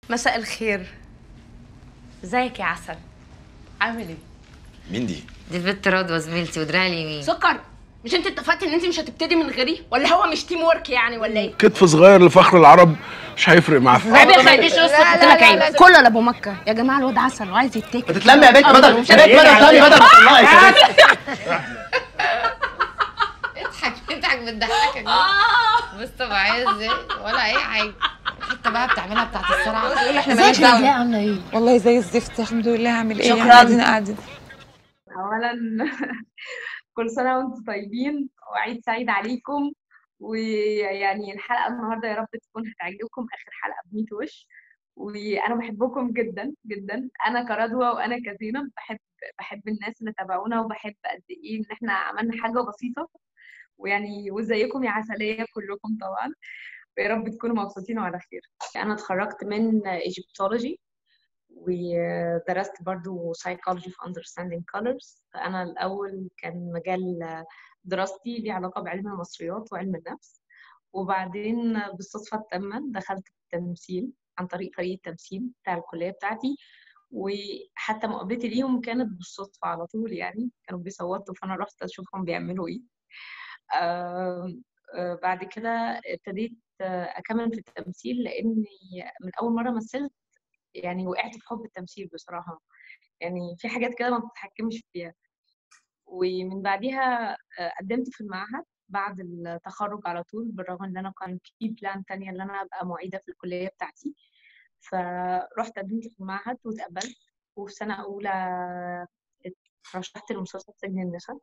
مساء الخير ازيك يا عسل عامل ايه مين دي؟ دي البت رضوى زميلتي ودراعي اليمين سكر مش انت اتفقتي ان انت مش هتبتدي من غيري ولا هو مش تيم ورك يعني ولا ايه كتف صغير لفخر العرب مش هيفرق معاه في عيب يا خايبيش اصلا قلت لك عيب كله لابو مكه يا جماعه الواد عسل وعايز يتاكل تتلمي يا بنت بدل يا بنت بدل تاني بدل ما تطلعي يا بنت اضحك اضحك بتضحكك بص طبيعيه ازاي ولا اي حاجه حتى بقى بتعملها بتاعت السرعه تقول احنا مالناش دعوه عامله ايه والله زي الزفت الحمد لله هعمل ايه شكراً. احنا قاعدين قاعدين اولا كل سنه وانتم طيبين وعيد سعيد عليكم ويعني الحلقه النهارده يا رب تكون هتعجبكم اخر حلقه بميت وش وانا بحبكم جدا جدا انا كردوه وانا كزينب بحب بحب الناس اللي تابعونا وبحب قد ايه ان احنا عملنا حاجه بسيطه ويعني وازيكم يا عسليه كلكم طبعا ويا رب تكونوا مبسوطين وعلى خير انا اتخرجت من ايجيبتولوجي ودرست برضو psychology في understanding colors فأنا الأول كان مجال دراستي ليه علاقة بعلم المصريات وعلم النفس وبعدين بالصدفة التامة دخلت التمثيل عن طريق فريق التمثيل بتاع الكلية بتاعتي وحتى مقابلتي ليهم كانت بالصدفة على طول يعني كانوا بيصوتوا فأنا رحت أشوفهم بيعملوا إيه آم، آه، بعد كده ابتديت آه، أكمل في التمثيل لأني من أول مرة مثلت يعني وقعت في حب التمثيل بصراحة يعني في حاجات كده ما بتتحكمش فيها ومن بعديها آه، قدمت في المعهد بعد التخرج على طول بالرغم ان انا كان في بلان تانية ان انا ابقى معيدة في الكلية بتاعتي فرحت قدمت في المعهد واتقبلت وفي سنة أولى رشحت لمسلسل سجن النساء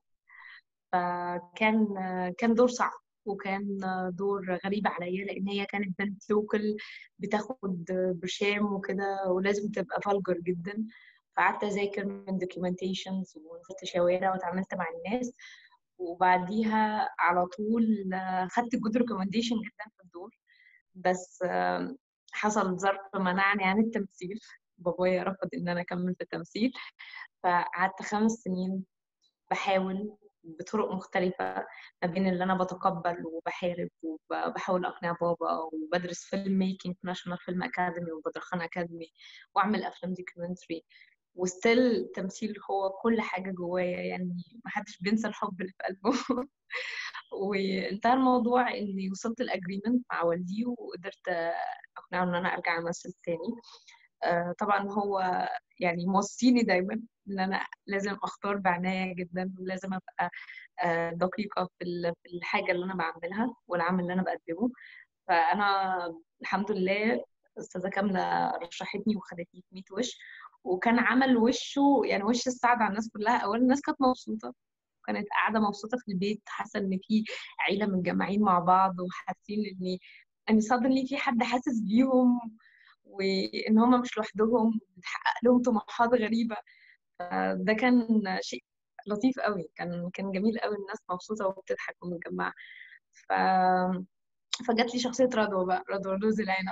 فكان كان دور صعب وكان دور غريب عليا لان هي كانت بنت لوكل بتاخد برشام وكده ولازم تبقى فالجر جدا فقعدت اذاكر من دوكيومنتيشنز ونزلت شوارع واتعاملت مع الناس وبعديها على طول خدت جود ريكومنديشن جدا في الدور بس آم، حصل ظرف منعني عن التمثيل بابايا رفض ان انا اكمل في التمثيل فقعدت خمس سنين بحاول بطرق مختلفة ما بين اللي أنا بتقبل وبحارب وبحاول أقنع بابا وبدرس فيلم ميكينج في ناشونال فيلم أكاديمي وبدرخان أكاديمي وأعمل أفلام دوكيومنتري وستيل التمثيل هو كل حاجة جوايا يعني محدش بينسى الحب اللي في قلبه وانتهى الموضوع إني وصلت الأجريمنت مع والدي وقدرت أقنعه إن أنا أرجع أمثل تاني آه، طبعا هو يعني موصيني دايما ان انا لازم اختار بعناية جدا ولازم ابقى آه، دقيقة في ال- في الحاجة اللي انا بعملها والعمل اللي انا بقدمه فانا الحمد لله استاذة كاملة رشحتني وخدتني في 100 وش وكان عمل وشه يعني وش السعد على الناس كلها اولا الناس كانت مبسوطة كانت قاعدة مبسوطة في البيت حاسة ان في عيلة متجمعين مع بعض وحاسين ان ان suddenly في حد حاسس بيهم وان هم مش لوحدهم بتحقق لهم طموحات غريبة ده كان شيء لطيف قوي كان كان جميل قوي الناس مبسوطة وبتضحك ومتجمعة ف فجات لي شخصية رضوى بقى رضوى لوز العنب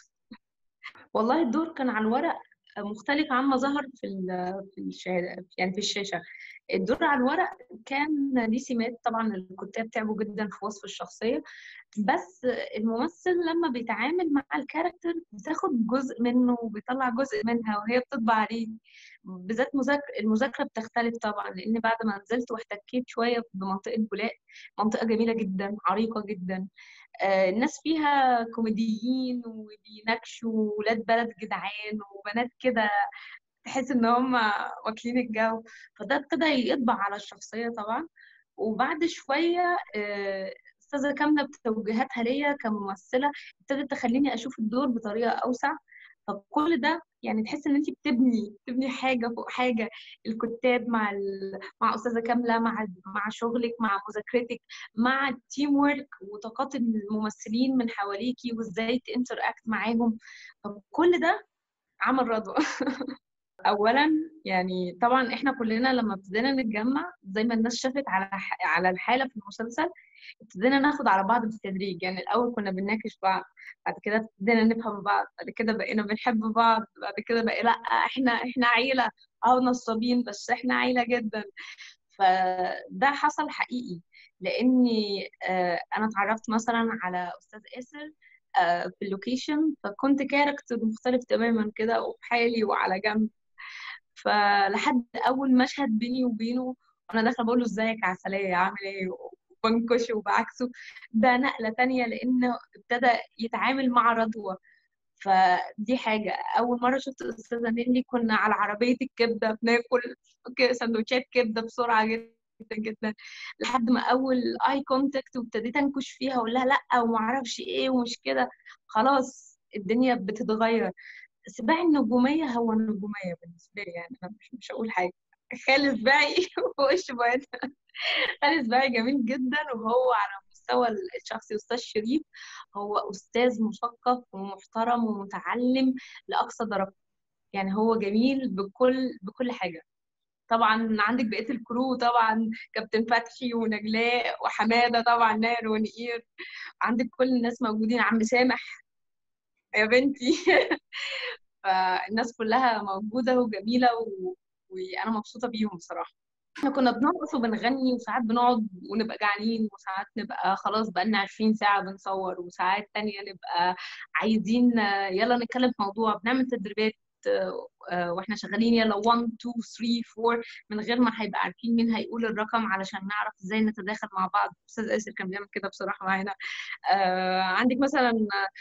والله الدور كان على الورق مختلف عما ظهر في ال- في الشهادة يعني في الشاشة الدور على الورق كان ليه سمات طبعا الكتاب تعبوا جدا في وصف الشخصية بس الممثل لما بيتعامل مع الكاركتر بتاخد جزء منه وبيطلع جزء منها وهي بتطبع عليه بالذات مذاكرة المذاكرة بتختلف طبعا لأن بعد ما نزلت واحتكيت شوية بمنطقة بولاق منطقة جميلة جدا عريقة جدا آه، الناس فيها كوميديين وبيناقشوا ولاد بلد جدعان وبنات كده تحس ان هم واكلين الجو فده ابتدى يطبع على الشخصية طبعا وبعد شوية آه، أستاذة كاملة بتوجيهاتها ليا كممثلة ابتدت تخليني أشوف الدور بطريقة أوسع فكل ده يعني تحس إن أنت بتبني بتبني حاجة فوق حاجة الكتاب مع ال... مع أستاذة كاملة مع مع شغلك مع مذاكرتك مع التيم ورك وطاقات الممثلين من حواليكي وإزاي تنتراكت معاهم فكل ده عمل رضوى اولا يعني طبعا احنا كلنا لما ابتدينا نتجمع زي ما الناس شافت على ح- على الحاله في المسلسل ابتدينا ناخد على بعض بالتدريج يعني الاول كنا بنناقش بعض بعد كده ابتدينا نفهم بعض بعد كده بقينا بنحب بعض بعد كده بقى لا احنا احنا عيله اه نصابين بس احنا عيله جدا فده حصل حقيقي لاني آه، انا اتعرفت مثلا على استاذ اسر آه، في اللوكيشن فكنت كاركتر مختلف تماما كده وبحالي وعلى جنب فلحد اول مشهد بيني وبينه وانا داخله بقول له ازيك عسليه عامل ايه وبنكشه وبعكسه ده نقله تانية لانه ابتدى يتعامل مع رضوى فدي حاجة أول مرة شفت أستاذة نيلي كنا على عربية الكبدة بناكل ك- سندوتشات كبدة بسرعة جدا جدا لحد ما أول اي كونتاكت وابتديت أنكش فيها أقول لها لأ وما أعرفش إيه ومش كده خلاص الدنيا بتتغير سباع النجومية هو النجومية بالنسبة لي يعني أنا مش مش هقول حاجة خالد سباعي وش بقيت خالد سباعي جميل جدا وهو على المستوى الشخصي أستاذ شريف هو أستاذ مثقف ومحترم ومتعلم لأقصى درجة يعني هو جميل بكل بكل حاجة طبعا عندك بقية الكرو طبعا كابتن فتحي ونجلاء وحمادة طبعا نار ونقير عندك كل الناس موجودين عم سامح يا بنتي فالناس كلها موجودة وجميلة و... وأنا مبسوطة بيهم بصراحة احنا كنا بنرقص وبنغني وساعات بنقعد ونبقى جعانين وساعات نبقى خلاص بقالنا 20 ساعة بنصور وساعات تانية نبقى عايزين آه، يلا نتكلم في موضوع بنعمل تدريبات آه، آه، واحنا شغالين يلا 1 2 3 4 من غير ما هيبقى عارفين مين هيقول الرقم علشان نعرف ازاي نتداخل مع بعض استاذ اسر كان بيعمل كده بصراحة معانا آه، عندك مثلا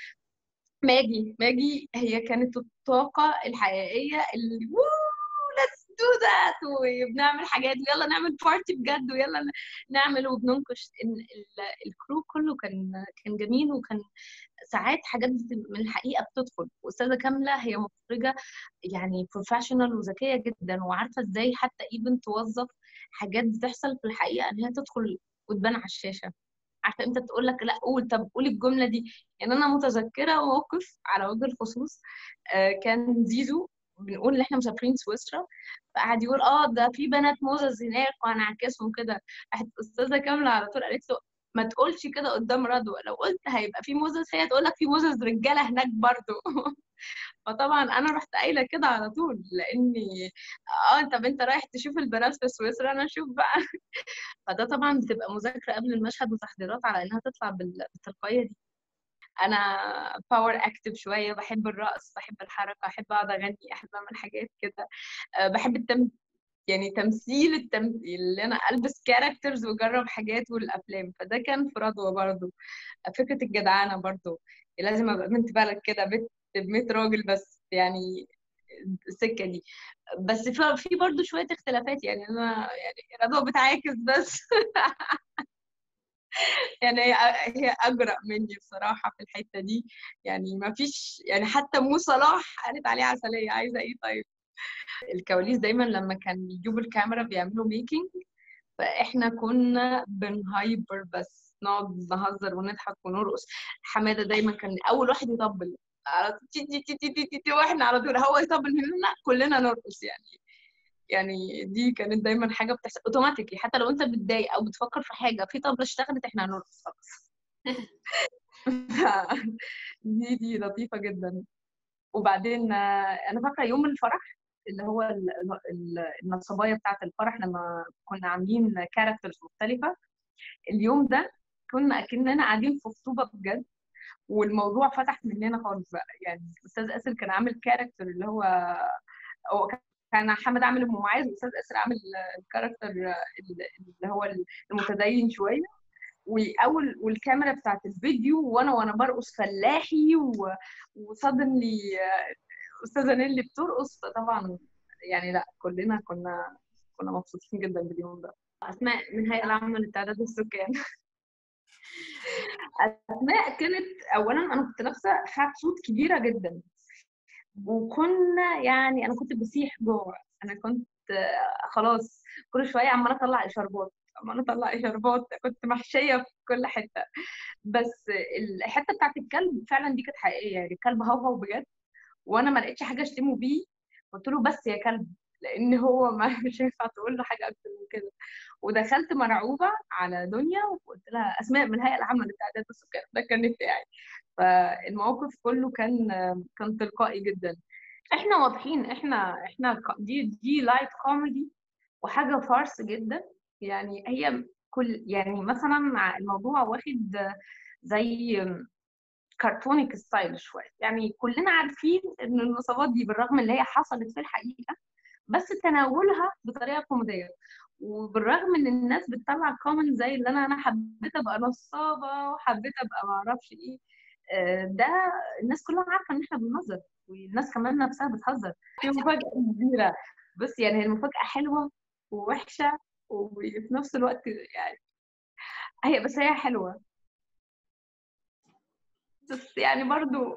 ماجي ماجي هي كانت الطاقة الحقيقية اللي ليتس دو ذات وبنعمل حاجات ويلا نعمل بارتي بجد ويلا ن- نعمل وبننقش إن ال- الكرو كله كان كان جميل وكان ساعات حاجات بت- من الحقيقة بتدخل وأستاذة كاملة هي مخرجة يعني بروفيشنال وذكية جدا وعارفة ازاي حتى ايفن توظف حاجات بتحصل في الحقيقة ان هي تدخل وتبان على الشاشة عارفه امتى تقول لك لا قول طب قولي الجمله دي يعني انا متذكره موقف على وجه الخصوص آه، كان زيزو بنقول ان احنا مسافرين سويسرا فقعد يقول اه ده في بنات موزز هناك وهنعكسهم كده راحت استاذه كامله على طول قالت له ما تقولش كده قدام رضوى لو قلت هيبقى في موزز هي تقول لك في موزز رجاله هناك برضو فطبعا انا رحت قايله كده على طول لاني اه طب انت رايح تشوف البنات في سويسرا انا اشوف بقى فده طبعا بتبقى مذاكره قبل المشهد وتحضيرات على انها تطلع بال- بالتلقائيه دي انا باور اكتف شويه بحب الرقص بحب الحركه احب اقعد اغني احب اعمل حاجات كده أه، بحب التم يعني تمثيل التمثيل اللي انا البس كاركترز واجرب حاجات والافلام فده كان في رضوى برضو فكره الجدعانه برضو لازم ابقى بنت بلد كده بنت ب 100 راجل بس يعني السكه دي بس في في برضه شويه اختلافات يعني انا يعني رضوى بتعاكس بس يعني هي هي اجرأ مني بصراحه في الحته دي يعني ما فيش يعني حتى مو صلاح قالت عليه عسليه عايزه ايه طيب الكواليس دايما لما كان بيجيبوا الكاميرا بيعملوا ميكنج فاحنا كنا بنهايبر بس نقعد نهزر ونضحك ونرقص حماده دايما كان اول واحد يطبل على طول تي تي تي تي تي تي تي واحنا على طول هو يطبل مننا كلنا نرقص يعني يعني دي كانت دايما حاجه بتحصل اوتوماتيكلي حتى لو انت متضايق او بتفكر في حاجه في طبله اشتغلت احنا هنرقص خلاص دي دي لطيفه جدا وبعدين آه، انا فاكره يوم الفرح اللي هو ال- ال- النصبايه بتاعه الفرح لما كنا عاملين كاركترز مختلفه اليوم ده كنا اكننا قاعدين في خطوبه بجد والموضوع فتح مننا خالص بقى يعني الاستاذ اسر كان عامل كاركتر اللي هو هو كان حمد عامل ام معاذ والاستاذ اسر عامل الكاركتر اللي هو المتدين شويه واول والكاميرا بتاعت الفيديو وانا وانا برقص فلاحي و... وصدنلي استاذه نيلي بترقص فطبعا يعني لا كلنا كنا كنا مبسوطين جدا باليوم ده اسماء من هيئه العامه للتعداد السكان اسماء كانت اولا انا كنت لابسه حاجه صوت كبيره جدا وكنا يعني انا كنت بسيح جوه انا كنت آه، خلاص كل شويه عماله اطلع اشاربات عماله اطلع اشاربات كنت محشيه في كل حته بس الحته بتاعت الكلب فعلا دي كانت حقيقيه يعني الكلب هوهو بجد وانا ما لقيتش حاجه اشتمه بيه قلت له بس يا كلب لان هو ما مش هينفع تقول له حاجه اكتر من كده ودخلت مرعوبه على دنيا وقلت لها اسماء من الهيئه العامه للتعداد السكان ده كان بتاعي فالموقف كله كان كان تلقائي جدا احنا واضحين احنا احنا ك- دي دي لايت كوميدي وحاجه فارس جدا يعني هي كل يعني مثلا مع الموضوع واخد زي كرتونيك ستايل شويه يعني كلنا عارفين ان النصابات دي بالرغم ان هي حصلت في الحقيقه بس تناولها بطريقه كوميديه وبالرغم ان الناس بتطلع كومنت زي اللي انا انا حبيت ابقى نصابه وحبيت ابقى ما اعرفش ايه آه، ده الناس كلها عارفه ان احنا بنهزر والناس كمان نفسها بتهزر في مفاجاه كبيره بس يعني هي المفاجاه حلوه ووحشه وفي نفس الوقت يعني هي بس هي حلوه بس يعني برضو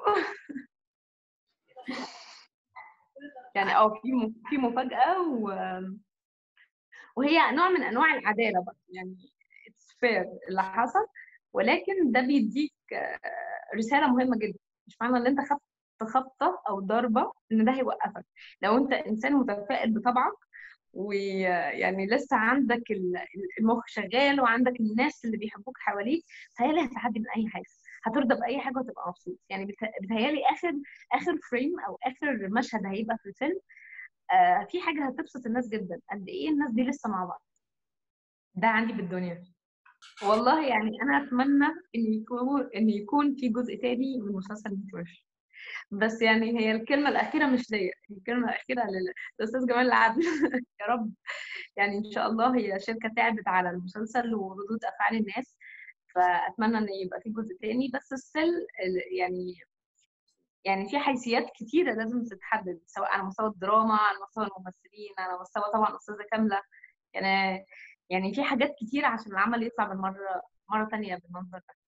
يعني اه في م- في مفاجأة و... وهي نوع من انواع العدالة بقى يعني اتس فير اللي حصل ولكن ده بيديك آه، رسالة مهمة جدا مش معنى ان انت خدت خبطة او ضربة ان ده هيوقفك لو انت انسان متفائل بطبعك ويعني لسه عندك ال- المخ شغال وعندك الناس اللي بيحبوك حواليك فهي هتعدي من اي حاجه هترضى باي حاجه وتبقى مبسوط يعني بت- بتهيالي اخر اخر فريم او اخر مشهد هيبقى في الفيلم آه في حاجه هتبسط الناس جدا قد ايه الناس دي لسه مع بعض ده عندي بالدنيا والله يعني انا اتمنى ان يكون ان يكون في جزء تاني من مسلسل ميت وش بس يعني هي الكلمه الاخيره مش ليا الكلمه الاخيره لل- للاستاذ جمال العدل يا رب يعني ان شاء الله هي شركه تعبت على المسلسل وردود افعال الناس فاتمنى ان يبقى في جزء تاني بس السل يعني يعني في حيثيات كتيره لازم تتحدد سواء على مستوى الدراما على مستوى الممثلين على مستوى طبعا استاذه كامله يعني يعني في حاجات كتيره عشان العمل يطلع بالمره مره تانية بالمنظر ده